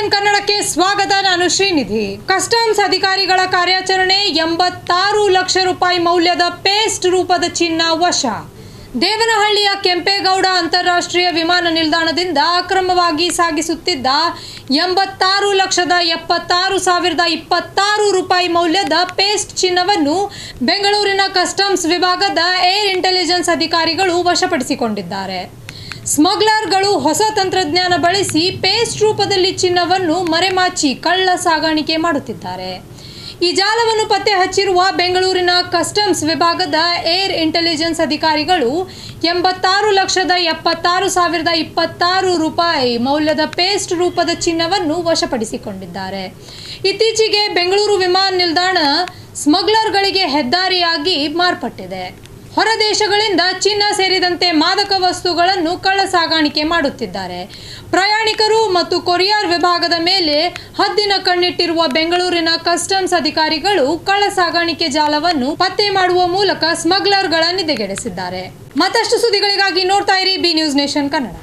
nation ಕನ್ನಡಕ್ಕೆ ಸ್ವಾಗತ ನಾನು ಶ್ರೀನಿಧಿ ಕಸ್ಟಮ್ಸ್ ಅಧಿಕಾರಿಗಳ ಕಾರ್ಯಾಚರಣೆ ಎಂಬತ್ತಾರು ಲಕ್ಷ ರೂಪಾಯಿ ಮೌಲ್ಯದ ಪೇಸ್ಟ್ ರೂಪದ ಚಿನ್ನ ವಶ ದೇವನಹಳ್ಳಿಯ ಕೆಂಪೇಗೌಡ ಅಂತಾರಾಷ್ಟ್ರೀಯ ವಿಮಾನ ನಿಲ್ದಾಣದಿಂದ ಅಕ್ರಮವಾಗಿ ಸಾಗಿಸುತ್ತಿದ್ದ ಎಂಬತ್ತಾರು ಲಕ್ಷದ ಎಪ್ಪತ್ತಾರು ಸಾವಿರದ ಇಪ್ಪತ್ತಾರು ರೂಪಾಯಿ ಮೌಲ್ಯದ ಪೇಸ್ಟ್ ಚಿನ್ನವನ್ನು ಬೆಂಗಳೂರಿನ ಕಸ್ಟಮ್ಸ್ ವಿಭಾಗದ ಏರ್ ಇಂಟೆಲಿಜೆನ್ಸ್ ಅಧಿಕಾರಿಗಳು ವಶಪಡಿಸಿಕೊಂಡಿದ್ದಾರೆ ಸ್ಮಗ್ಲರ್ಗಳು ಹೊಸ ತಂತ್ರಜ್ಞಾನ ಬಳಸಿ ಪೇಸ್ಟ್ ರೂಪದಲ್ಲಿ ಚಿನ್ನವನ್ನು ಮರೆಮಾಚಿ ಕಳ್ಳ ಸಾಗಾಣಿಕೆ ಮಾಡುತ್ತಿದ್ದಾರೆ ಈ ಜಾಲವನ್ನು ಪತ್ತೆ ಹಚ್ಚಿರುವ ಬೆಂಗಳೂರಿನ ಕಸ್ಟಮ್ಸ್ ವಿಭಾಗದ ಏರ್ ಇಂಟೆಲಿಜೆನ್ಸ್ ಅಧಿಕಾರಿಗಳು ಎಂಬತ್ತಾರು ಲಕ್ಷದ ಎಪ್ಪತ್ತಾರು ಸಾವಿರದ ಇಪ್ಪತ್ತಾರು ರೂಪಾಯಿ ಮೌಲ್ಯದ ಪೇಸ್ಟ್ ರೂಪದ ಚಿನ್ನವನ್ನು ವಶಪಡಿಸಿಕೊಂಡಿದ್ದಾರೆ ಇತ್ತೀಚೆಗೆ ಬೆಂಗಳೂರು ವಿಮಾನ ನಿಲ್ದಾಣ ಸ್ಮಗ್ಲರ್ಗಳಿಗೆ ಹೆದ್ದಾರಿಯಾಗಿ ಮಾರ್ಪಟ್ಟಿದೆ ಹೊರ ದೇಶಗಳಿಂದ ಚಿನ್ನ ಸೇರಿದಂತೆ ಮಾದಕ ವಸ್ತುಗಳನ್ನು ಕಳ್ಳ ಸಾಗಾಣಿಕೆ ಮಾಡುತ್ತಿದ್ದಾರೆ ಪ್ರಯಾಣಿಕರು ಮತ್ತು ಕೊರಿಯರ್ ವಿಭಾಗದ ಮೇಲೆ ಹದ್ದಿನ ಕಣ್ಣಿಟ್ಟಿರುವ ಬೆಂಗಳೂರಿನ ಕಸ್ಟಮ್ಸ್ ಅಧಿಕಾರಿಗಳು ಕಳ್ಳ ಸಾಗಾಣಿಕೆ ಜಾಲವನ್ನು ಪತ್ತೆ ಮಾಡುವ ಮೂಲಕ ಸ್ಮಗ್ಲರ್ಗಳ ನಿದ್ದೆಗೆಡಿಸಿದ್ದಾರೆ ಮತ್ತಷ್ಟು ಸುದ್ದಿಗಳಿಗಾಗಿ ನೋಡ್ತಾ ಇರಿ ಬಿ ನ್ಯೂಸ್ ನೇಷನ್ ಕನ್ನಡ